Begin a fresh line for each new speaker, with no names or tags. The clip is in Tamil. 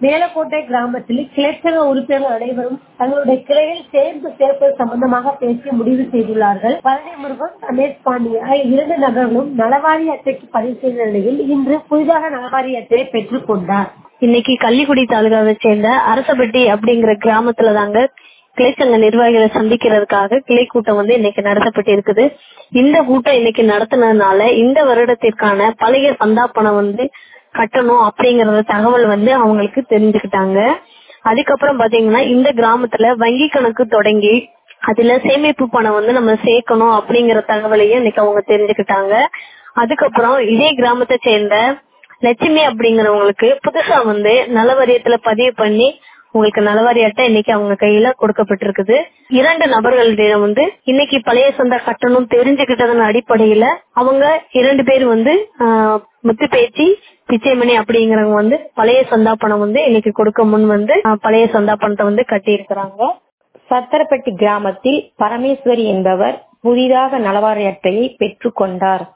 மேலக்கோட்டை கிராமத்தில் கிளைச்சங்க உறுப்பினர்கள் அனைவரும் தங்களுடைய கிளையில் சேர்ந்து சேர்ப்பது சம்பந்தமாக பேசி முடிவு செய்துள்ளார்கள் பழனி முருகன் ரமேஷ் பாண்டிய ஆகிய இரண்டு நபர்களும் நலவாரி அட்டைக்கு பதிவு செய்த நிலையில் இன்று புதிதாக நலவாரி அட்டையை பெற்றுக் கொண்டார்
இன்னைக்கு கள்ளிக்குடி தாலுகாவை சேர்ந்த அரசப்பட்டி அப்படிங்கிற கிராமத்துல தாங்க கிளைச்சங்க நிர்வாகிகளை சந்திக்கிறதுக்காக கிளை கூட்டம் வந்து இன்னைக்கு நடத்தப்பட்டு இருக்குது இந்த கூட்டம் இன்னைக்கு நடத்தினதுனால இந்த வருடத்திற்கான பழைய சந்தா பணம் வந்து கட்டணும் அப்படிங்கறத தகவல் வந்து அவங்களுக்கு தெரிஞ்சுக்கிட்டாங்க அதுக்கப்புறம் பாத்தீங்கன்னா இந்த கிராமத்துல வங்கி கணக்கு தொடங்கி அதுல சேமிப்பு பணம் வந்து நம்ம சேர்க்கணும் அப்படிங்கிற தகவலையும் இன்னைக்கு அவங்க தெரிஞ்சுக்கிட்டாங்க அதுக்கப்புறம் இதே கிராமத்தை சேர்ந்த லட்சுமி அப்படிங்கிறவங்களுக்கு புதுசா வந்து நலவாரியத்துல பதிவு பண்ணி உங்களுக்கு நலவாரி அட்டை இன்னைக்கு அவங்க கையில கொடுக்கப்பட்டிருக்குது இரண்டு நபர்களிடம் வந்து இன்னைக்கு பழைய சொந்த கட்டணம் தெரிஞ்சுக்கிட்டதன் அடிப்படையில அவங்க இரண்டு பேர் வந்து ஆஹ், முத்து பேச்சு பிச்சைமணி அப்படிங்கிறவங்க வந்து பழைய சொந்தா பணம் வந்து இன்னைக்கு கொடுக்க முன் வந்து ஆஹ், பழைய சொந்தா பணத்தை வந்து கட்டி இருக்கிறாங்க
சத்தரப்பட்டி கிராமத்தில் பரமேஸ்வரி என்பவர் புதிதாக நலவாரி அட்டையை பெற்றுக் கொண்டார்